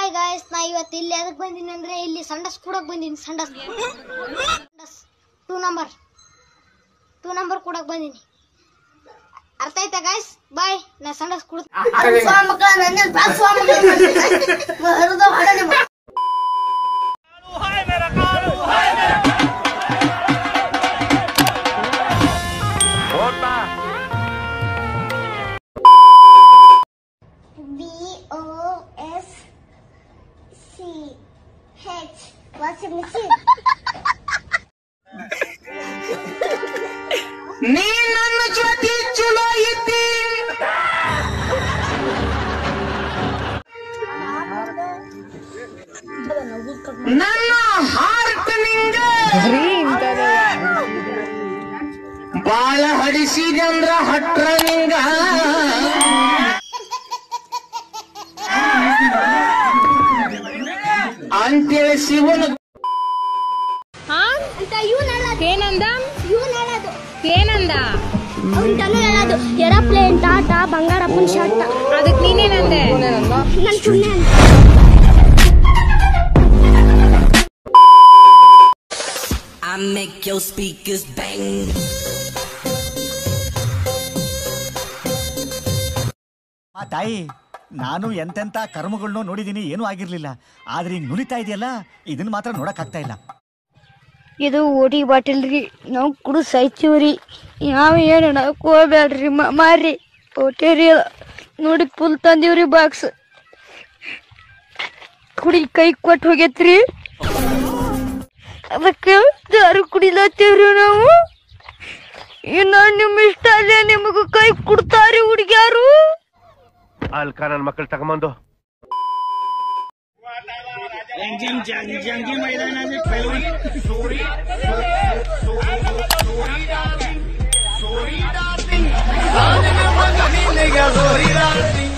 Hi guys ನಾ ಇವತ್ತು ಇಲ್ಲಿ ಅದಕ್ಕೆ ಬಂದೀನಿ ಅಂದ್ರೆ ಇಲ್ಲಿ ಸಂಡಸ್ ಕೂಡಕ್ ಬಂದೀನಿ ಸಂಡಸ್ ಸಂಡಸ್ ಟೂ ನಂಬರ್ ಟೂ ನಂಬರ್ ಕೂಡಕ್ ಬಂದೀನಿ ಅರ್ಥ ಆಯ್ತಾ ಗಾಯ್ಸ್ ಬಾಯ್ ನಾ ಸಂಡಸ್ ಕುಡ್ B O S C H. Washing machine. ನೀ ನನ್ನ ಜೊತೆ ಚಲೋ ಇದ್ದಿ ನನ್ನ ಹಾರ್ಟ್ ನಿಂಗ ಬಾಳ ಹಡಿಸಿದಂದ್ರ ಹಟ್ರ ನಿಂಗ ಅಂತೇಳಿ ಶಿವನ ಅಂತ ಇವನ್ ಹೇಳೋದು ಏನಂದ ಇವನ್ ಹೇಳೋದು ಏನಂದ ಅವ್ನ್ ತನು ಹೇಳೋದು ಏರೋಪ್ಲೇನ್ ಟಾಟಾ ಬಂಗಾರಪ್ಪನ ಶರ್ಟ್ ಅದಕ್ ನೀನೇನಂದೆ ನನ್ ಸುಮ್ಮನೆ ಅಂತ I make your speakers bang. ಆ ತಾಯಿ ನಾನು ಎಂತೆಂತ ಕರ್ಮಗಳನ್ನೂ ನೋಡಿದ್ದೀನಿ ಏನೂ ಆಗಿರ್ಲಿಲ್ಲ ಆದ್ರೆ ಹಿಂಗ್ ನುಲಿತಾ ಇದೆಯಲ್ಲ ಇದನ್ನ ಮಾತ್ರ ನೋಡಕ್ ಆಗ್ತಾ ಇಲ್ಲ ಇದು ಓಟಿ ಬಾಟಿಲ್ ರೀ ನಾವು ಕುಡು ಸಾಯ್ತೀವ್ರಿ ಯಾವ ಏನು ಹೇಳಕ್ ಹೋಗ್ಬೇಡ್ರಿ ಮ- ಮಾರ್ರಿ ಓಟೇರಿ ನೋಡಿ ಫುಲ್ ತಂದೀವ್ರಿ ಬಾಕ್ಸ್ ಕುಡಿ ಕೈ ಕೊಟ್ಟು ಹೋಗೈತ್ರಿ ಅದಕ್ಕೆ ದಾರು ಕುಡಿಲತ್ತೀವ್ರಿ ನಾವು ಇನ್ನ ನಿಮ್ ಇಷ್ಟ ಅಲ್ಲೇ ನಿಮಗ ಕೈ ಕೊಡ್ತಾರಿ ಹುಡುಗ್ಯಾರು ಅಲ್ಕ ನನ್ನ ಮಕ್ಕಳು ತಗೊಂಬಂದು ಜಂಗಿ